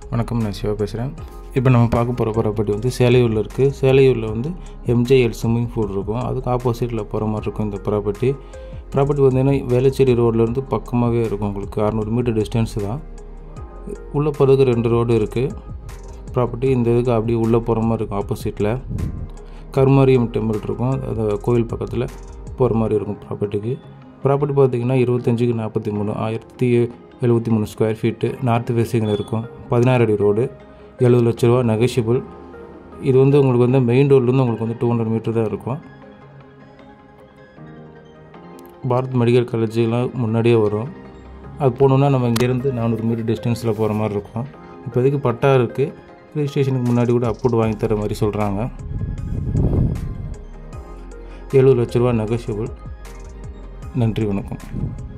வணக்கம் நான் சிவா பேசுகிறேன் இப்போ நம்ம பார்க்க போகிற ப்ராப்பர்ட்டி வந்து சேலையூரில் இருக்குது சேலையூரில் வந்து எம்ஜேஎல் ஸ்விம்மிங் பூல் இருக்கும் அதுக்கு ஆப்போசிட்டில் போகிற மாதிரி இருக்கும் இந்த ப்ராப்பர்ட்டி ப்ராப்பர்ட்டி பார்த்தீங்கன்னா வேளச்சேரி ரோட்லேருந்து பக்கமாகவே இருக்கும் உங்களுக்கு அறநூறு மீட்டர் டிஸ்டன்ஸ் தான் உள்ளே போகிறதுக்கு ரெண்டு ரோடு இருக்குது ப்ராப்பர்ட்டி இந்த இதுக்கு அப்படியே உள்ளே போகிற மாதிரி இருக்கும் ஆப்போசிட்டில் கருமாரியம் டெம்பிள் இருக்கும் அது கோயில் பக்கத்தில் போகிற மாதிரி இருக்கும் ப்ராப்பர்ட்டிக்கு ப்ராப்பர்ட்டி பார்த்தீங்கன்னா இருபத்தஞ்சுக்கு நாற்பத்தி மூணு ஆயிரத்தி எழுபத்தி மூணு ஸ்கொயர் ஃபீட்டு நார்த் ஃபேஸிங்கில் இருக்கும் பதினாறு அடி ரோடு எழுபது லட்ச ரூபா நெகஷியபிள் இது வந்து உங்களுக்கு வந்து மெயின் ரோட்லேருந்து உங்களுக்கு வந்து டூ ஹண்ட்ரட் மீட்டர் தான் இருக்கும் பாரத் மெடிக்கல் காலேஜெலாம் முன்னாடியே வரும் அது போகணுன்னா நம்ம இங்கேருந்து நானூறு மீட்டர் டிஸ்டன்ஸில் போகிற மாதிரி இருக்கும் இப்போதைக்கு பட்டா இருக்குது ரிஜிஸ்ட்ரேஷனுக்கு முன்னாடி கூட அப்ரூவ் வாங்கி தர மாதிரி சொல்கிறாங்க எழுபது லட்ச ரூபா நெகோஷியபிள் நன்றி வணக்கம்